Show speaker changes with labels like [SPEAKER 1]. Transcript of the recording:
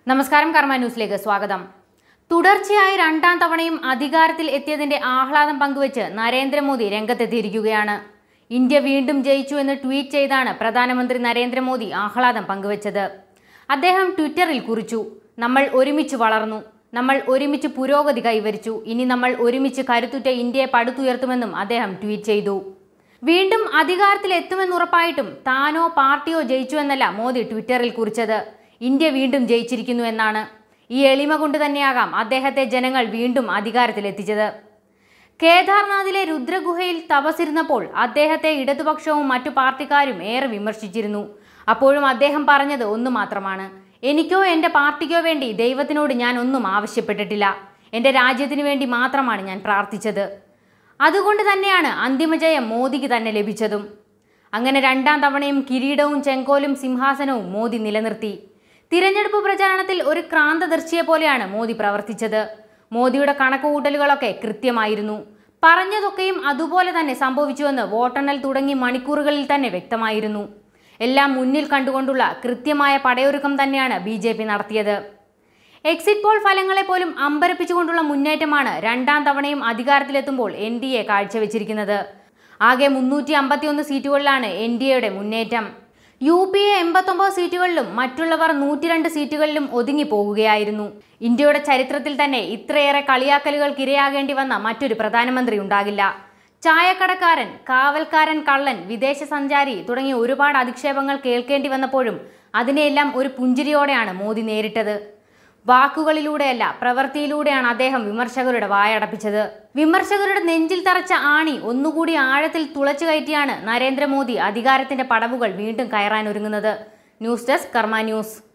[SPEAKER 1] നമസ്കാരം കർമ്മ ന്യൂസിലേക്ക് സ്വാഗതം തുടർച്ചയായി രണ്ടാം തവണയും അധികാരത്തിൽ എത്തിയതിന്റെ ആഹ്ലാദം പങ്കുവച്ച് നരേന്ദ്രമോദി രംഗത്തെത്തിയിരിക്കുകയാണ് ഇന്ത്യ വീണ്ടും ജയിച്ചു എന്ന് ട്വീറ്റ് ചെയ്താണ് പ്രധാനമന്ത്രി നരേന്ദ്രമോദി ആഹ്ലാദം പങ്കുവച്ചത് അദ്ദേഹം ട്വിറ്ററിൽ കുറിച്ചു നമ്മൾ ഒരുമിച്ച് വളർന്നു നമ്മൾ ഒരുമിച്ച് പുരോഗതി കൈവരിച്ചു ഇനി നമ്മൾ ഒരുമിച്ച് കരുത്തുറ്റ ഇന്ത്യയെ പടുത്തുയർത്തുമെന്നും അദ്ദേഹം ട്വീറ്റ് ചെയ്തു വീണ്ടും അധികാരത്തിൽ എത്തുമെന്നുറപ്പായിട്ടും താനോ പാർട്ടിയോ ജയിച്ചു എന്നല്ല മോദി ട്വിറ്ററിൽ കുറിച്ചത് ഇന്ത്യ വീണ്ടും ജയിച്ചിരിക്കുന്നു എന്നാണ് ഈ എളിമ കൊണ്ട് തന്നെയാകാം അദ്ദേഹത്തെ ജനങ്ങൾ വീണ്ടും അധികാരത്തിലെത്തിച്ചത് കേദാർനാഥിലെ രുദ്രഗുഹയിൽ തപസിരുന്നപ്പോൾ അദ്ദേഹത്തെ ഇടതുപക്ഷവും മറ്റു പാർട്ടിക്കാരും ഏറെ വിമർശിച്ചിരുന്നു അപ്പോഴും അദ്ദേഹം പറഞ്ഞത് ഒന്നു മാത്രമാണ് എനിക്കോ എൻ്റെ പാർട്ടിക്കോ വേണ്ടി ദൈവത്തിനോട് ഞാൻ ഒന്നും ആവശ്യപ്പെട്ടിട്ടില്ല എൻ്റെ രാജ്യത്തിനു വേണ്ടി മാത്രമാണ് ഞാൻ പ്രാർത്ഥിച്ചത് അതുകൊണ്ട് തന്നെയാണ് അന്തിമജയം മോദിക്ക് തന്നെ ലഭിച്ചതും അങ്ങനെ രണ്ടാം തവണയും കിരീടവും ചെങ്കോലും സിംഹാസനവും മോദി നിലനിർത്തി തിരഞ്ഞെടുപ്പ് പ്രചാരണത്തിൽ ഒരു ക്രാന്തദർശിയെ പോലെയാണ് മോദി പ്രവർത്തിച്ചത് മോദിയുടെ കണക്കുകൂട്ടലുകളൊക്കെ കൃത്യമായിരുന്നു പറഞ്ഞതൊക്കെയും അതുപോലെ തന്നെ സംഭവിച്ചുവെന്ന് വോട്ടെണ്ണൽ തുടങ്ങി മണിക്കൂറുകളിൽ തന്നെ വ്യക്തമായിരുന്നു എല്ലാം മുന്നിൽ കണ്ടുകൊണ്ടുള്ള കൃത്യമായ പടയൊരുക്കം തന്നെയാണ് ബി നടത്തിയത് എക്സിറ്റ് പോൾ ഫലങ്ങളെ പോലും അമ്പരപ്പിച്ചുകൊണ്ടുള്ള മുന്നേറ്റമാണ് രണ്ടാം തവണയും അധികാരത്തിലെത്തുമ്പോൾ എൻ ഡി എ കാഴ്ചവെച്ചിരിക്കുന്നത് ആകെ മുന്നൂറ്റി അമ്പത്തിയൊന്ന് സീറ്റുകളിലാണ് എൻ ഡി എയുടെ മുന്നേറ്റം യു പി എ എൺപത്തൊമ്പത് സീറ്റുകളിലും മറ്റുള്ളവർ നൂറ്റിരണ്ട് സീറ്റുകളിലും ഒതുങ്ങി പോകുകയായിരുന്നു ഇന്ത്യയുടെ ചരിത്രത്തിൽ തന്നെ ഇത്രയേറെ കളിയാക്കലുകൾക്ക് ഇരയാകേണ്ടി വന്ന മറ്റൊരു പ്രധാനമന്ത്രി ഉണ്ടാകില്ല ചായക്കടക്കാരൻ കാവൽക്കാരൻ കള്ളൻ വിദേശ സഞ്ചാരി തുടങ്ങിയ ഒരുപാട് അധിക്ഷേപങ്ങൾ കേൾക്കേണ്ടി വന്നപ്പോഴും അതിനെയെല്ലാം ഒരു പുഞ്ചിരിയോടെയാണ് മോദി നേരിട്ടത് വാക്കുകളിലൂടെയല്ല പ്രവൃത്തിയിലൂടെയാണ് അദ്ദേഹം വിമർശകരുടെ വായടപ്പിച്ചത് വിമർശകരുടെ നെഞ്ചിൽ തറച്ച ആണി ഒന്നുകൂടി ആഴത്തിൽ തുളച്ചു കയറ്റിയാണ് നരേന്ദ്രമോദി അധികാരത്തിന്റെ പടവുകൾ വീണ്ടും കയറാനൊരുങ്ങുന്നത് ന്യൂസ് ഡെസ്ക് കർമ്മ ന്യൂസ്